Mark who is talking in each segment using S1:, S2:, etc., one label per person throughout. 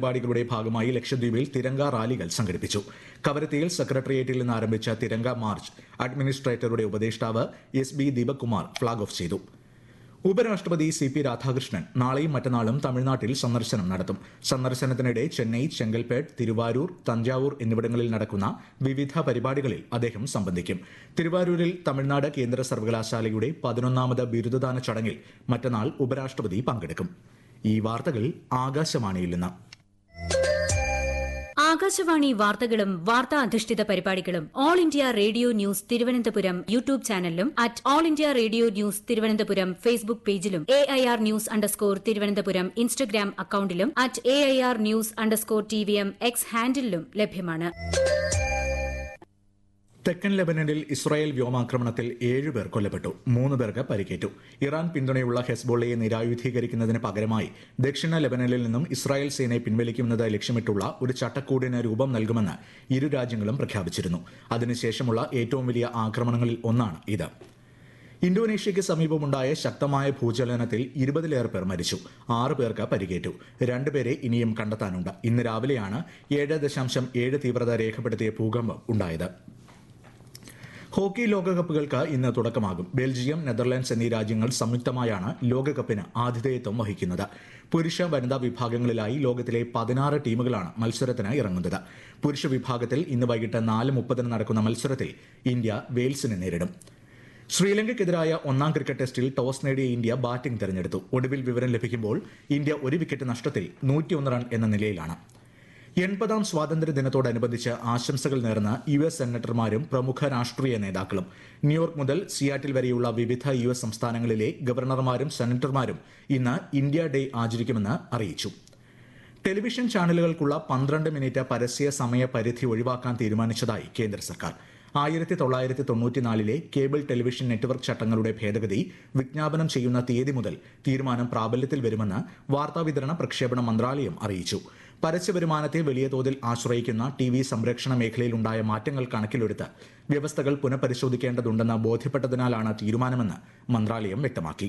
S1: പരിപാടികളുടെ ഭാഗമായി ലക്ഷദ്വീപിൽ തിരങ്ക റാലികൾ സംഘടിപ്പിച്ചു കവരത്തിയിൽ സെക്രട്ടേറിയറ്റിൽ നിന്ന് ആരംഭിച്ച തിരങ്ക മാർച്ച് അഡ്മിനിസ്ട്രേറ്ററുടെ ഉപദേഷ്ടാവ് S B Deepak Kumar flag off ചെയ്തു ഉപരാഷ്ട്രപതി സി പി രാധാകൃഷ്ണൻ നാളെയും മറ്റന്നാളും തമിഴ്നാട്ടിൽ സന്ദർശനം നടത്തും സന്ദർശനത്തിനിടെ ചെന്നൈ ചെങ്കൽപ്പേട്ട് തിരുവാരൂർ തഞ്ചാവൂർ എന്നിവിടങ്ങളിൽ നടക്കുന്ന വിവിധ പരിപാടികളിൽ അദ്ദേഹം സംബന്ധിക്കും തിരുവാരൂരിൽ തമിഴ്നാട് കേന്ദ്ര സർവകലാശാലയുടെ പതിനൊന്നാമത് ബിരുദദാന ചടങ്ങിൽ മറ്റന്നാൾ ഉപരാഷ്ട്രപതി പങ്കെടുക്കും ഈ വാർത്തകൾ ആകാശവാണിയിൽ നിന്ന്
S2: ആകാശവാണി വാർത്തകളും വാർത്താ അധിഷ്ഠിത പരിപാടികളും All India Radio news Thiruvananthapuram YouTube ചാനലിലും at All India Radio news Thiruvananthapuram Facebook പേജിലും A I R news underscore Thiruvananthapuram Instagram അക്കൌണ്ടിലും at A I R news underscore T V M X ഹാൻഡിലും ലഭ്യമാണ്
S1: തെക്കൻ ലെബനനിൽ ഇസ്രായേൽ വ്യോമാക്രമണത്തിൽ ഏഴുപേർ കൊല്ലപ്പെട്ടു മൂന്ന് പേർക്ക് പരിക്കേറ്റു ഇറാൻ പിന്തുണയുള്ള ഹെസ്ബോളയെ നിരായുധീകരിക്കുന്നതിന് പകരമായി ദക്ഷിണ ലെബനനിൽ നിന്നും ഇസ്രായേൽ സേനയെ പിൻവലിക്കുന്നത് ലക്ഷ്യമിട്ടുള്ള ഒരു ചട്ടക്കൂടിന് രൂപം നൽകുമെന്ന് ഇരു രാജ്യങ്ങളും പ്രഖ്യാപിച്ചിരുന്നു അതിനുശേഷമുള്ള ഏറ്റവും വലിയ ആക്രമണങ്ങളിൽ ഒന്നാണ് ഇത് ഇന്തോനേഷ്യയ്ക്ക് സമീപമുണ്ടായ ശക്തമായ ഭൂചലനത്തിൽ ഇരുപതിലേറെ പേർ മരിച്ചു ആറ് പേർക്ക് പരിക്കേറ്റു രണ്ടുപേരെ ഇനിയും കണ്ടെത്താനുണ്ട് ഇന്ന് രാവിലെയാണ് ഏഴ് ദശാംശം ഏഴ് തീവ്രത രേഖപ്പെടുത്തിയ ഭൂകമ്പം ഉണ്ടായത് ഹോക്കി ലോകകപ്പുകൾക്ക് ഇന്ന് തുടക്കമാകും ബെൽജിയം നെതർലാൻഡ്സ് എന്നീ രാജ്യങ്ങൾ സംയുക്തമായാണ് ലോകകപ്പിന് ആതിഥേയത്വം വഹിക്കുന്നത് പുരുഷ വനിതാ വിഭാഗങ്ങളിലായി ലോകത്തിലെ പതിനാറ് ടീമുകളാണ് മത്സരത്തിന് ഇറങ്ങുന്നത് പുരുഷ വിഭാഗത്തിൽ ഇന്ന് വൈകിട്ട് നാല് മുപ്പതിന് നടക്കുന്ന മത്സരത്തിൽ ഇന്ത്യ വെയിൽസിനെ നേരിടും ശ്രീലങ്കയ്ക്കെതിരായ ഒന്നാം ക്രിക്കറ്റ് ടെസ്റ്റിൽ ടോസ് നേടിയ ഇന്ത്യ ബാറ്റിംഗ് തെരഞ്ഞെടുത്തു ഒടുവിൽ വിവരം ലഭിക്കുമ്പോൾ ഇന്ത്യ ഒരു വിക്കറ്റ് നഷ്ടത്തിൽ നൂറ്റിയൊന്ന് റൺ എന്ന നിലയിലാണ് എൺപതാം സ്വാതന്ത്ര്യ ദിനത്തോടനുബന്ധിച്ച് ആശംസകൾ നേർന്ന യു എസ് സെനറ്റർമാരും പ്രമുഖ രാഷ്ട്രീയ നേതാക്കളും ന്യൂയോർക്ക് മുതൽ സിയാറ്റിൽ വരെയുള്ള വിവിധ യു എസ് സംസ്ഥാനങ്ങളിലെ ഗവർണർമാരും സെനറ്റർമാരും ഇന്ന് ഇന്ത്യ ഡേ ആചരിക്കുമെന്ന് അറിയിച്ചു ടെലിവിഷൻ ചാനലുകൾക്കുള്ള പന്ത്രണ്ട് മിനിറ്റ് പരസ്യ സമയ പരിധി ഒഴിവാക്കാൻ തീരുമാനിച്ചതായി കേന്ദ്ര സർക്കാർ ആയിരത്തി തൊള്ളായിരത്തി തൊണ്ണൂറ്റിനാലിലെ കേബിൾ ടെലിവിഷൻ നെറ്റ്വർക്ക് ചട്ടങ്ങളുടെ ഭേദഗതി വിജ്ഞാപനം ചെയ്യുന്ന തീയതി മുതൽ തീരുമാനം പ്രാബല്യത്തിൽ വരുമെന്ന് വാർത്താവിതരണ പ്രക്ഷേപണ മന്ത്രാലയം അറിയിച്ചു പരസ്യവരുമാനത്തെ വലിയ തോതിൽ ആശ്രയിക്കുന്ന ടി വി സംരക്ഷണ മേഖലയിലുണ്ടായ മാറ്റങ്ങൾ കണക്കിലെടുത്ത് വ്യവസ്ഥകൾ പുനഃപരിശോധിക്കേണ്ടതുണ്ടെന്ന് ബോധ്യപ്പെട്ടതിനാലാണ് തീരുമാനമെന്ന് മന്ത്രാലയം വ്യക്തമാക്കി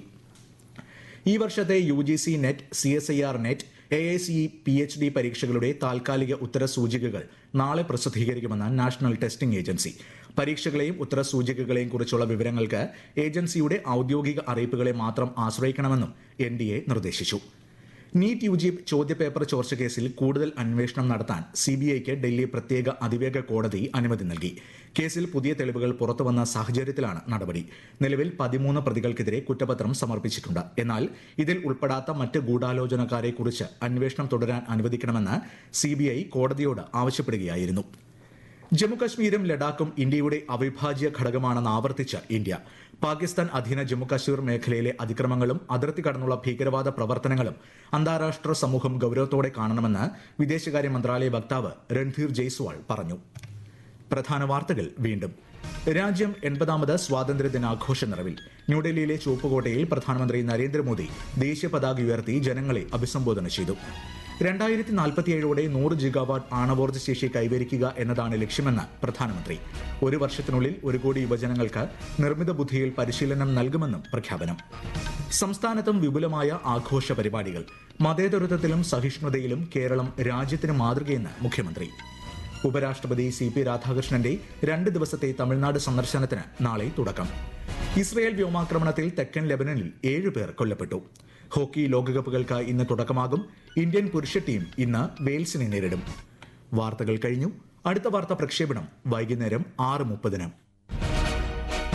S1: ഈ വർഷത്തെ U G C net C S I R net A I C P H D പരീക്ഷകളുടെ താൽക്കാലിക ഉത്തരസൂചികകൾ നാളെ പ്രസിദ്ധീകരിക്കുമെന്ന് നാഷണൽ ടെസ്റ്റിംഗ് ഏജൻസി പരീക്ഷകളെയും ഉത്തരസൂചികകളെയും കുറിച്ചുള്ള വിവരങ്ങൾക്ക് ഏജൻസിയുടെ ഔദ്യോഗിക അറിയിപ്പുകളെ മാത്രം ആശ്രയിക്കണമെന്നും എൻ ഡി എ നിർദ്ദേശിച്ചു നീറ്റ് യു ജി ചോദ്യപേപ്പർ ചോർച്ച കേസിൽ കൂടുതൽ അന്വേഷണം നടത്താൻ സി ബി ഐക്ക് ഡൽഹി പ്രത്യേക അതിവേഗ കോടതി അനുമതി നൽകി കേസിൽ പുതിയ തെളിവുകൾ പുറത്തുവന്ന സാഹചര്യത്തിലാണ് നടപടി നിലവിൽ പതിമൂന്ന് പ്രതികൾക്കെതിരെ കുറ്റപത്രം സമർപ്പിച്ചിട്ടുണ്ട് എന്നാൽ ഇതിൽ ഉൾപ്പെടാത്ത മറ്റ് ഗൂഢാലോചനക്കാരെ കുറിച്ച് അന്വേഷണം തുടരാൻ അനുവദിക്കണമെന്ന് സി ബി ഐ കോടതിയോട് ആവശ്യപ്പെടുകയായിരുന്നു ജമ്മുകശ്മീരും ലഡാക്കും ഇന്ത്യയുടെ അവിഭാജ്യ ഘടകമാണെന്ന് ആവർത്തിച്ച ഇന്ത്യ പാകിസ്ഥാൻ അധീന ജമ്മുകശ്മീർ മേഖലയിലെ അതിക്രമങ്ങളും അതിർത്തി കടന്നുള്ള ഭീകരവാദ പ്രവർത്തനങ്ങളും അന്താരാഷ്ട്ര സമൂഹം ഗൌരവത്തോടെ കാണണമെന്ന് വിദേശകാര്യ മന്ത്രാലയ വക്താവ് രൺധീർ ജയ്സ്വാൾ പറഞ്ഞു പ്രധാന വാർത്തകൾ വീണ്ടും രാജ്യം എൺപതാമത് സ്വാതന്ത്ര്യ ദിനാഘോഷ നിറവിൽ ന്യൂഡൽഹിയിലെ ചുവപ്പുകോട്ടയിൽ പ്രധാനമന്ത്രി നരേന്ദ്രമോദി ദേശീയ പതാക ഉയർത്തി ജനങ്ങളെ അഭിസംബോധന ചെയ്തു രണ്ടായിരത്തി നാൽപ്പത്തിയേഴോടെ നൂറ് ജിഗാവാട്ട് ആണവോർജ്ജ ശേഷി കൈവരിക്കുക എന്നതാണ് ലക്ഷ്യമെന്ന് പ്രധാനമന്ത്രി ഒരു വർഷത്തിനുള്ളിൽ ഒരു കോടി യുവജനങ്ങൾക്ക് നിർമ്മിത ബുദ്ധിയിൽ പരിശീലനം നൽകുമെന്നും പ്രഖ്യാപനം സംസ്ഥാനത്തും വിപുലമായ ആഘോഷ പരിപാടികൾ മതേതരത്വത്തിലും സഹിഷ്ണുതയിലും കേരളം രാജ്യത്തിന് മാതൃകയെന്ന് മുഖ്യമന്ത്രി ഉപരാഷ്ട്രപതി സി പി രാധാകൃഷ്ണന്റെ രണ്ട് ദിവസത്തെ തമിഴ്നാട് സന്ദർശനത്തിന് നാളെ തുടക്കം ഇസ്രയേൽ വ്യോമാക്രമണത്തിൽ തെക്കൻ ലെബനനിൽ ഏഴ് പേർ കൊല്ലപ്പെട്ടു ഹോക്കി ലോകകപ്പുകൾക്ക് ഇന്ന് തുടക്കമാകും ഇന്ത്യൻ പുരുഷ ടീം ഇന്ന് വെയിൽസിനെ നേരിടും വാർത്തകൾ കഴിഞ്ഞു അടുത്ത വാർത്താ പ്രക്ഷേപണം വൈകുന്നേരം ആറ് മുപ്പതിന്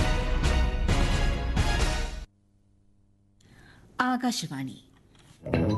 S3: ആകാശവാണി